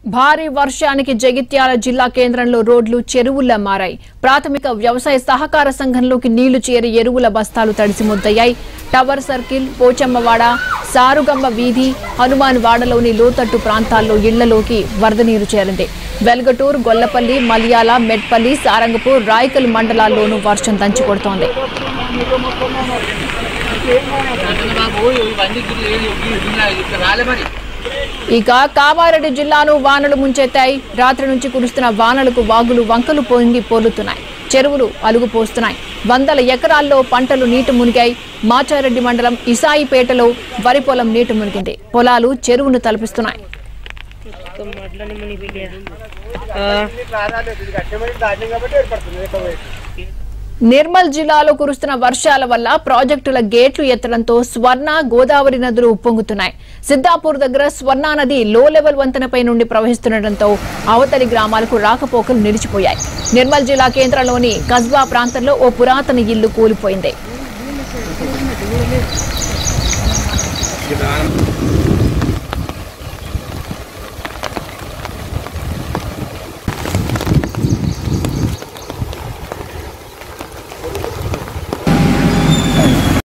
భారీ వర్షానికి జగిత్యాల జిల్లా కేంద్రంలో రోడ్లు చెరువుల్లా మారాయి ప్రాథమిక వ్యవసాయ సహకార సంఘంలోకి నీళ్లు చేరి ఎరువుల బస్తాలు తడిసి ముద్దయ్యాయి టవర్ సర్కిల్ పోచమ్మవాడ సారుగమ్మ వీధి హనుమాన్ వాడలోని లోతట్టు ప్రాంతాల్లో ఇళ్లలోకి వరద నీరు చేరింది వెల్గటూర్ గొల్లపల్లి మలియాల మెట్పల్లి సారంగపూర్ రాయకల్ మండలాల్లోనూ వర్షం దంచి కొడుతోంది బాబు ఇవన్నీ రాలే మరి ఇక కామారెడ్డి జిల్లాను వానలు ముంచెత్తాయి రాత్రి నుంచి కురుస్తున్న వానలకు వాగులు వంకలు పొంగి పొర్లుతున్నాయి చెరువులు అలుగు పోస్తున్నాయి వందల ఎకరాల్లో పంటలు నీట మునిగాయి మాచారెడ్డి మండలం ఇసాయిపేటలో వరి పొలం నీట మునిగింది పొలాలు చెరువును తలపిస్తున్నాయి నిర్మల్ జిల్లాలో కురుస్తున్న వర్షాల వల్ల ప్రాజెక్టుల గేట్లు ఎత్తడంతో స్వర్ణ గోదావరి నదులు ఉప్పొంగుతున్నాయి సిద్దాపూర్ దగ్గర స్వర్ణ నది లో లెవెల్ వంతెనపై నుండి ప్రవహిస్తుండటంతో అవతలి గ్రామాలకు రాకపోకలు నిలిచిపోయాయి నిర్మల్ జిల్లా కేంద్రంలోని కస్బా ప్రాంతంలో ఓ పురాతన ఇల్లు కూలిపోయింది